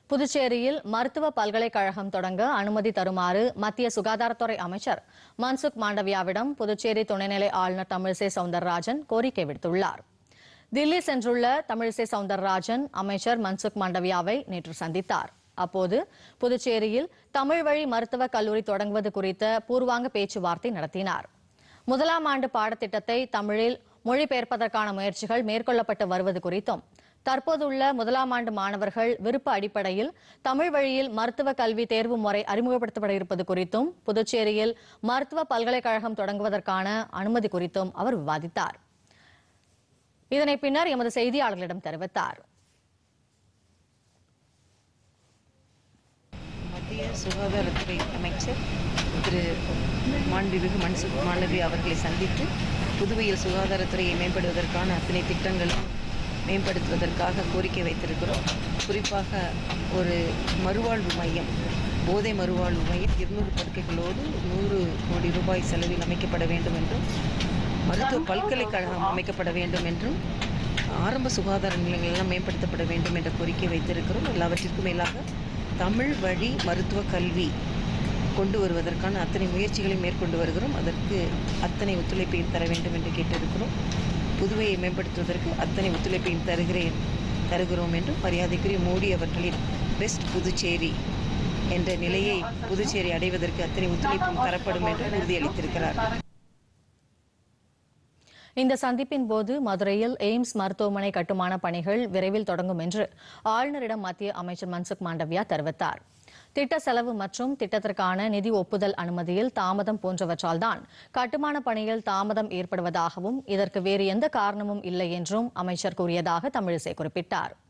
புதுச்சேரியில் மருத்துவ பல்கலைக்கழகம் தொடங்க அனுமதி தருமாறு மத்திய சுகாதாரத்துறை அமைச்சர் மன்சுக் மாண்டவியாவிடம் புதுச்சேரி துணைநிலை ஆளுநர் தமிழிசை சவுந்தரராஜன் கோரிக்கை விடுத்துள்ளார் தில்லி சென்றுள்ள தமிழிசை சவுந்தரராஜன் அமைச்சர் மன்சுக் மாண்டவியாவை நேற்று சந்தித்தார் அப்போது புதுச்சேரியில் தமிழ் வழி மருத்துவக் கல்லூரி தொடங்குவது குறித்த பூர்வாங்க பேச்சுவார்த்தை நடத்தினார் முதலாம் ஆண்டு பாடத்திட்டத்தை தமிழில் மொழிபெயர்ப்பதற்கான முயற்சிகள் மேற்கொள்ளப்பட்டு வருவது குறித்தும் தற்போதுள்ள முதலாம் ஆண்டு மாணவர்கள் விருப்ப அடிப்படையில் தமிழ் வழியில் மருத்துவ கல்வி தேர்வு முறை அறிமுகப்படுத்தப்பட இருப்பது குறித்தும் புதுச்சேரியில் மருத்துவ பல்கலைக்கழகம் தொடங்குவதற்கான அனுமதி குறித்தும் அவர் விவாதித்தார் இதனை பின்னர் எமது செய்தியாளர்களிடம் தெரிவித்தார் மத்திய சுகாதாரத்துறை அமைச்சர் திரு மாண்புமிகு மன்சுக் மாண்டவி அவர்களை சந்தித்து புதுவையில் சுகாதாரத்துறையை மேம்படுவதற்கான அத்தனை திட்டங்களும் மேம்படுத்துவதற்காக கோரிக்கை வைத்திருக்கிறோம் குறிப்பாக ஒரு மறுவாழ்வு மையம் போதை மறுவாழ்வு மையம் இருநூறு படுக்கைகளோடு நூறு கோடி ரூபாய் செலவில் அமைக்கப்பட வேண்டும் என்றும் மருத்துவ பல்கலைக்கழகம் அமைக்கப்பட வேண்டும் என்றும் ஆரம்ப சுகாதார நிலையங்கள் எல்லாம் மேம்படுத்தப்பட வேண்டும் என்ற கோரிக்கை வைத்திருக்கிறோம் எல்லாவற்றிற்கும் மேலாக தமிழ் வழி மருத்துவ கல்வி கொண்டு வருவதற்கான அத்தனை முயற்சிகளையும் மேற்கொண்டு வருகிறோம் அதற்கு அத்தனை ஒத்துழைப்பையும் தர வேண்டும் என்று கேட்டிருக்கிறோம் புதுவையை மேம்படுத்துவதற்கு அத்தனை ஒத்துழைப்பையும் தருகிறேன் தருகிறோம் என்றும் மரியாதைக்குரிய மோடி அவர்களின் பெஸ்ட் புதுச்சேரி என்ற நிலையை புதுச்சேரி அடைவதற்கு அத்தனை ஒத்துழைப்பும் தரப்படும் என்று உறுதியளித்திருக்கிறார் இந்த சந்திப்பின் போது மதுரையில் எய்ம்ஸ் மருத்துவமனை கட்டுமான பணிகள் விரைவில் தொடங்கும் என்று ஆளுநரிடம் மத்திய அமைச்சர் மன்சுக் மாண்டவியா தெரிவித்தார் திட்ட செலவு மற்றும் திட்டத்திற்கான நிதி ஒப்புதல் அனுமதியில் தாமதம் போன்றவற்றால் தான் கட்டுமான பணியில் தாமதம் ஏற்படுவதாகவும் இதற்கு வேறு எந்த காரணமும் இல்லை என்றும் அமைச்சர் கூறியதாக தமிழிசை குறிப்பிட்டார்